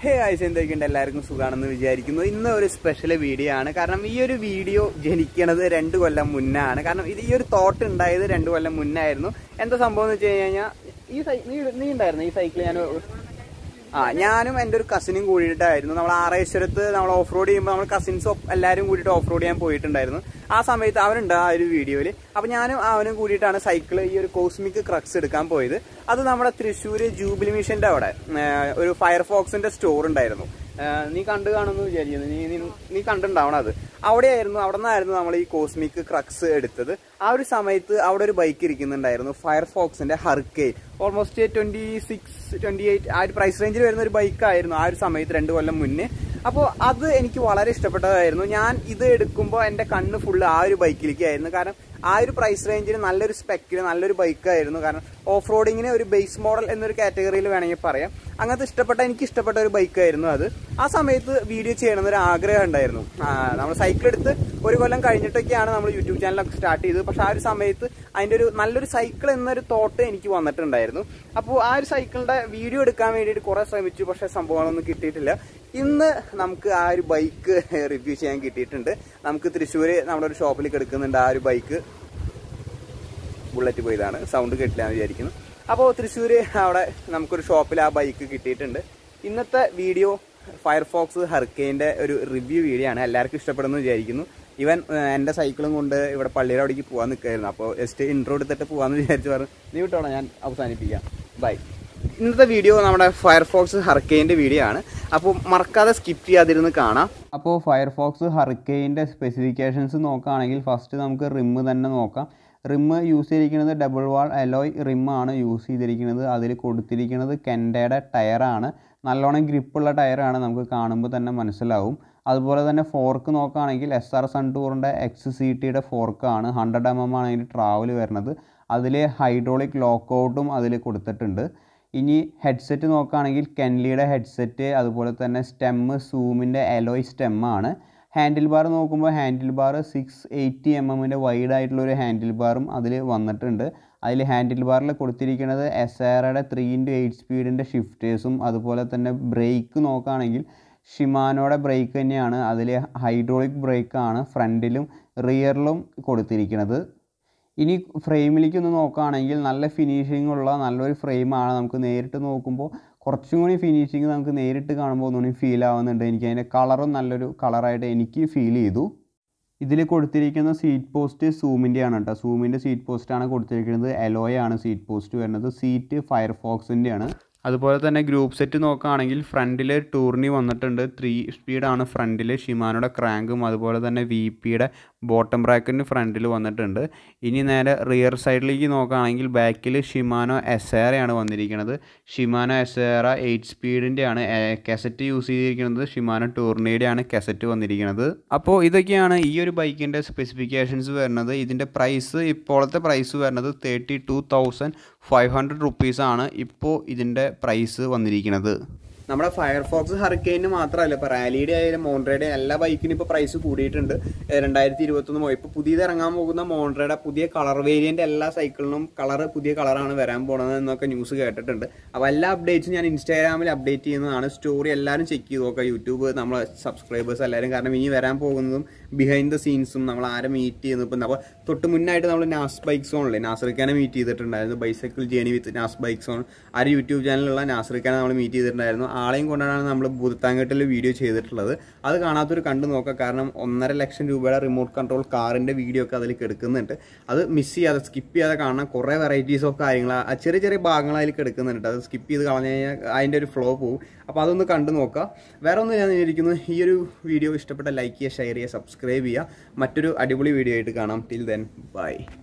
ഹേ ആയിസ് എന്തൊക്കെയുണ്ട് എല്ലാവർക്കും സുഖാണെന്ന് വിചാരിക്കുന്നു ഇന്ന് ഒരു സ്പെഷ്യൽ വീഡിയോ ആണ് കാരണം ഈ ഒരു വീഡിയോ ജനിക്കണത് രണ്ട് കൊല്ലം മുന്നാണ് കാരണം ഇത് ഈ ഒരു തോട്ട് ഉണ്ടായത് രണ്ട് കൊല്ലം മുന്നായിരുന്നു എന്താ സംഭവം എന്ന് വെച്ച് കഴിഞ്ഞാൽ ഈ സൈ നീ നീ ഉണ്ടായിരുന്നു ഈ സൈക്കിൾ ഞാൻ ആ ഞാനും എൻ്റെ ഒരു കസിനും കൂടിയിട്ടായിരുന്നു നമ്മൾ ആറേശ്വരത്ത് നമ്മൾ ഓഫ് റോഡ് ചെയ്യുമ്പോൾ നമ്മൾ കസിൻസ് എല്ലാവരും കൂടിയിട്ട് ഓഫ് റോഡ് ചെയ്യാൻ പോയിട്ടുണ്ടായിരുന്നു ആ സമയത്ത് അവനുണ്ട് ആ ഒരു വീഡിയോയിൽ അപ്പോൾ ഞാനും അവനും കൂടിയിട്ടാണ് സൈക്കിൾ ഈ ഒരു കോസ്മിക് ക്രക്സ് എടുക്കാൻ പോയത് അത് നമ്മുടെ തൃശ്ശൂർ ജൂബിലി മിഷൻ്റെ അവിടെ ഏർ ഒരു ഫയർഫോക്സിന്റെ സ്റ്റോർ ഉണ്ടായിരുന്നു ഏർ നീ കണ്ടു കാണുമെന്ന് വിചാരിക്കുന്നു നീ നീ- നീ കണ്ടുണ്ടാവണം അത് അവിടെയായിരുന്നു അവിടെ നിന്നായിരുന്നു നമ്മൾ ഈ കോസ്മിക് ക്രക്സ് എടുത്തത് ആ ഒരു സമയത്ത് അവിടെ ഒരു ബൈക്ക് ഇരിക്കുന്നുണ്ടായിരുന്നു ഫയർഫോക്സിന്റെ Hurricane almost twenty six twenty eight ആ ഒരു പ്രൈസ് റേഞ്ചിൽ വരുന്ന ഒരു ബൈക്കായിരുന്നു ആ ഒരു സമയത്ത് രണ്ട് കൊല്ലം മുന്നേ അപ്പോൾ അത് എനിക്ക് വളരെ ഇഷ്ടപ്പെട്ടതായിരുന്നു ഞാൻ ഇത് എടുക്കുമ്പോൾ എൻ്റെ കണ്ണ് ഫുള്ള് ആ ഒരു ബൈക്കിലേക്കായിരുന്നു കാരണം ആ ഒരു പ്രൈസ് റേഞ്ചിന് നല്ലൊരു സ്പെക്കിന് നല്ലൊരു ബൈക്കായിരുന്നു കാരണം ഓഫ് റോഡിങ്ങിന് ഒരു ബേസ് മോഡൽ എന്നൊരു കാറ്റഗറിയിൽ വേണമെങ്കിൽ പറയാം അങ്ങനത്തെ ഇഷ്ടപ്പെട്ട എനിക്ക് ഇഷ്ടപ്പെട്ട ഒരു ബൈക്കായിരുന്നു അത് ആ സമയത്ത് വീഡിയോ ചെയ്യണമെന്നൊരു ആഗ്രഹം ഉണ്ടായിരുന്നു നമ്മൾ സൈക്കിൾ എടുത്ത് ഒരു കൊല്ലം കഴിഞ്ഞിട്ടൊക്കെയാണ് നമ്മൾ യൂട്യൂബ് ചാനലൊക്കെ സ്റ്റാർട്ട് ചെയ്തത് പക്ഷെ ആ ഒരു സമയത്ത് അതിൻ്റെ ഒരു നല്ലൊരു സൈക്കിൾ എന്നൊരു തോട്ട് എനിക്ക് വന്നിട്ടുണ്ടായിരുന്നു അപ്പോൾ ആ ഒരു സൈക്കിളിൻ്റെ വീഡിയോ എടുക്കാൻ വേണ്ടിയിട്ട് കുറേ ശ്രമിച്ചു പക്ഷേ സംഭവങ്ങളൊന്നും കിട്ടിയിട്ടില്ല ഇന്ന് നമുക്ക് ആ ഒരു ബൈക്ക് റിവ്യൂ ചെയ്യാൻ കിട്ടിയിട്ടുണ്ട് നമുക്ക് തൃശ്ശൂർ നമ്മുടെ ഒരു ഷോപ്പിൽ കിടക്കുന്നുണ്ട് ആ ഒരു ബൈക്ക് ബുള്ളറ്റ് പോയതാണ് സൗണ്ട് കേട്ടില്ല എന്ന് വിചാരിക്കുന്നു അപ്പോൾ തൃശ്ശൂർ അവിടെ നമുക്കൊരു ഷോപ്പിൽ ആ ബൈക്ക് കിട്ടിയിട്ടുണ്ട് ഇന്നത്തെ വീഡിയോ ഫയർഫോക്സ് ഹർക്കെയിൻ്റെ ഒരു റിവ്യൂ വീഡിയോ ആണ് എല്ലാവർക്കും ഇഷ്ടപ്പെടുന്നു വിചാരിക്കുന്നു ഇവൻ ഏഹ്, എൻ്റെ സൈക്കിളും കൊണ്ട് ഇവിടെ പള്ളിയുടെ അവിടേക്ക് പോകാൻ നിൽക്കുകയായിരുന്നു അപ്പോൾ ജസ്റ്റ് ഇൻട്രോ എടുത്തിട്ട് പോകാമെന്ന് വിചാരിച്ചു പറഞ്ഞു നീ വിട്ടോളാം ഞാൻ അവസാനിപ്പിക്കാം ബൈ ഇന്നത്തെ വീഡിയോ നമ്മുടെ ഫയർഫോക്സ് ഹർക്കെയിൻ്റെ വീഡിയോ ആണ് അപ്പോൾ മറക്കാതെ സ്കിപ്പ് ചെയ്യാതിരുന്ന് കാണാം അപ്പോൾ ഫയർഫോക്സ് ഹർക്കെയിൻ്റെ സ്പെസിഫിക്കേഷൻസ് നോക്കുകയാണെങ്കിൽ ഫസ്റ്റ് നമുക്ക് റിമ്മ് തന്നെ നോക്കാം റിമ്മ് യൂസ് ചെയ്തിരിക്കുന്നത് ഡബിൾ വാൾ അലോയ് റിമ്മാണ് യൂസ് ചെയ്തിരിക്കുന്നത് അതിൽ കൊടുത്തിരിക്കുന്നത് കെൻഡയുടെ ടയറാണ് നല്ലോണം ഗ്രിപ്പുള്ള ടയറാണ് നമുക്ക് കാണുമ്പോൾ തന്നെ മനസ്സിലാവും അതുപോലെ തന്നെ ഫോർക്ക് നോക്കുകയാണെങ്കിൽ എസ് ആർ സൺ ടൂറിൻ്റെ എക്സ് സി ടിയുടെ ഫോർക്കാണ് ഹൺഡ്രഡ് എം എം ആണ് അതിൻ്റെ ട്രാവൽ വരുന്നത് അതിൽ ഹൈഡ്രോളിക് ലോക്കൗട്ടും അതിൽ കൊടുത്തിട്ടുണ്ട് ഇനി ഹെഡ്സെറ്റ് നോക്കുകയാണെങ്കിൽ കെൻലിയുടെ ഹെഡ്സെറ്റ് അതുപോലെ തന്നെ സ്റ്റെമ്മ് സൂമിൻ്റെ എലോയ് സ്റ്റെമ്മാണ് ഹാൻഡിൽ ബാർ നോക്കുമ്പോൾ handle bar six eighty M എമ്മിൻ്റെ വൈഡ് ആയിട്ടുള്ള ഒരു ഹാൻഡിൽ ബാറും അതിൽ വന്നിട്ടുണ്ട് അതിൽ ഹാൻഡിൽ ബാറിൽ കൊടുത്തിരിക്കുന്നത് എസ് ആറുടെ ത്രീ ഇൻറ്റു എയ്റ്റ് സ്പീഡിൻ്റെ ഷിഫ്റ്റേഴ്സും അതുപോലെ തന്നെ ബ്രേക്ക് നോക്കുകയാണെങ്കിൽ ഷിമാനോയുടെ ബ്രേക്ക് തന്നെയാണ് അതിൽ ഹൈഡ്രോളിക് ബ്രേക്കാണ് ഫ്രണ്ടിലും റിയറിലും കൊടുത്തിരിക്കുന്നത് ഇനി ഫ്രെയിമിലേക്ക് ഒന്ന് നോക്കുകയാണെങ്കിൽ നല്ല ഫിനിഷിംഗ് ഉള്ള നല്ലൊരു ഫ്രെയിമാണ് നമുക്ക് നേരിട്ട് നോക്കുമ്പോൾ കുറച്ചും കൂടി ഫിനിഷിങ് നമുക്ക് നേരിട്ട് കാണുമ്പോൾ ഒന്നുകൂടി ഫീൽ ആവുന്നുണ്ട് എനിക്ക് അതിൻ്റെ കളറും നല്ലൊരു കളറായിട്ട് എനിക്ക് ഫീൽ ചെയ്തു ഇതിൽ കൊടുത്തിരിക്കുന്ന സീറ്റ് പോസ്റ്റ് സൂമിൻ്റെ ആണ് കേട്ടോ സൂമിൻ്റെ സീറ്റ് പോസ്റ്റാണ് കൊടുത്തിരിക്കുന്നത് എലോയ ആണ് സീറ്റ് പോസ്റ്റ് വരുന്നത് സീറ്റ് ഫയർഫോക്സിൻ്റെ ആണ് അതുപോലെ തന്നെ ഗ്രൂപ്പ് സെറ്റ് നോക്കുകയാണെങ്കിൽ ഫ്രണ്ടിൽ ടൂർണി വന്നിട്ടുണ്ട് ത്രീ സ്പീഡാണ് ഫ്രണ്ടിൽ ഷിമാനോയുടെ ക്രാങ്കും അതുപോലെ തന്നെ വി പിയുടെ ബോട്ടം ബ്രാക്കറ്റിന് ഫ്രണ്ടിൽ വന്നിട്ടുണ്ട് ഇനി നേരെ റിയർ സൈഡിലേക്ക് നോക്കുകയാണെങ്കിൽ ബാക്കിൽ ഷിമാനോ എസേറയാണ് വന്നിരിക്കുന്നത് ഷിമാനോ എസേറ എയ്റ്റ് സ്പീഡിൻ്റെ ആണ് കെസറ്റ് യൂസ് ചെയ്തിരിക്കുന്നത് ഷിമാനോ ടൂർണിയുടെ ആണ് കെസറ്റ് വന്നിരിക്കുന്നത് അപ്പോൾ ഇതൊക്കെയാണ് ഈ ഒരു ബൈക്കിൻ്റെ സ്പെസിഫിക്കേഷൻസ് വരുന്നത് ഇതിൻ്റെ പ്രൈസ് ഇപ്പോഴത്തെ പ്രൈസ് വരുന്നത് thirty two thousand five hundred റുപ്പീസാണ് ഇപ്പോൾ ഇതിൻ്റെ പ്രൈസ് വന്നിരിക്കുന്നത് നമ്മുടെ ഫയർഫോക്സ് ഹറിക്കെയിന് മാത്രമല്ല ഇപ്പോൾ റാലിയുടെ ആയാലും മോൺട്രയുടെ എല്ലാ ബൈക്കിനും ഇപ്പോൾ പ്രൈസ് കൂടിയിട്ടുണ്ട് ഏഹ് രണ്ടായിരത്തി ഇരുപത്തൊന്ന് ഇപ്പോൾ പുതിയത് ഇറങ്ങാൻ പോകുന്ന മോൺട്രയുടെ പുതിയ കളർ വേരിയൻ്റ് എല്ലാ സൈക്കിളിനും കളർ പുതിയ കളറാണ് വരാൻ പോണത് എന്നൊക്കെ ന്യൂസ് കേട്ടിട്ടുണ്ട് അപ്പോൾ എല്ലാ അപ്ഡേറ്റ്സും ഞാൻ ഇൻസ്റ്റാഗ്രാമിൽ അപ്ഡേറ്റ് ചെയ്യുന്നതാണ് സ്റ്റോറി എല്ലാവരും ചെക്ക് ചെയ്ത് നോക്കുക യൂട്യൂബ് നമ്മളെ സബ്സ്ക്രൈബേഴ്സ് എല്ലാവരും കാരണം ഇനി വരാൻ പോകുന്നതും ബിഹൈൻഡ് ദ സീൻസും നമ്മൾ ആരെ മീറ്റ് ചെയ്യുന്നു ഇപ്പം അപ്പോൾ തൊട്ട് മുന്നായിട്ട് നമ്മൾ നാസ് ബൈക്ക് സോണില്ലേ നാസറിക്കാനെ മീറ്റ് ചെയ്തിട്ടുണ്ടായിരുന്നു bicycle journey with Nas bike zone ആ ഒരു യൂട്യൂബ് ചാനലിലുള്ള നാസറിക്കാനെ നമ്മൾ മീറ്റ് ചെയ്തിട്ടുണ്ടായിരുന്നു ആളെയും കൊണ്ടാണ് നമ്മൾ ഭൂതത്താങ്കട്ടിൽ വീഡിയോ ചെയ്തിട്ടുള്ളത് അത് കാണാത്തൊരു കണ്ടു നോക്കുക കാരണം ഒന്നര ലക്ഷം രൂപയുടെ റിമോട്ട് കൺട്രോൾ കാറിൻ്റെ വീഡിയോ ഒക്കെ അതിൽ കിടക്കുന്നുണ്ട് അത് മിസ് ചെയ്യാതെ സ്കിപ്പ് ചെയ്യാതെ കാണാൻ കുറേ വെറൈറ്റീസ് ഓഫ് കാര്യങ്ങൾ ആ ചെറിയ ചെറിയ ഭാഗങ്ങൾ അതിൽ കിടക്കുന്നുണ്ട് അത് സ്കിപ്പ് ചെയ്ത് കളഞ്ഞു കഴിഞ്ഞാൽ അതിൻ്റെ ഒരു ഫ്ലോ പോകും അപ്പോൾ അതൊന്ന് കണ്ടു നോക്കുക വേറെ ഒന്നും ഞാൻ വിചാരിക്കുന്നു ഈ ഒരു വീഡിയോ ഇഷ്ടപ്പെട്ട ലൈക്ക് ചെയ്യുക ഷെയർ ചെയ്യുക സബ്സ്ക്രൈബ് ചെയ്യുക മറ്റൊരു അടിപൊളി വീഡിയോ ആയിട്ട് കാണാം ടിൽ ദെൻ ബൈ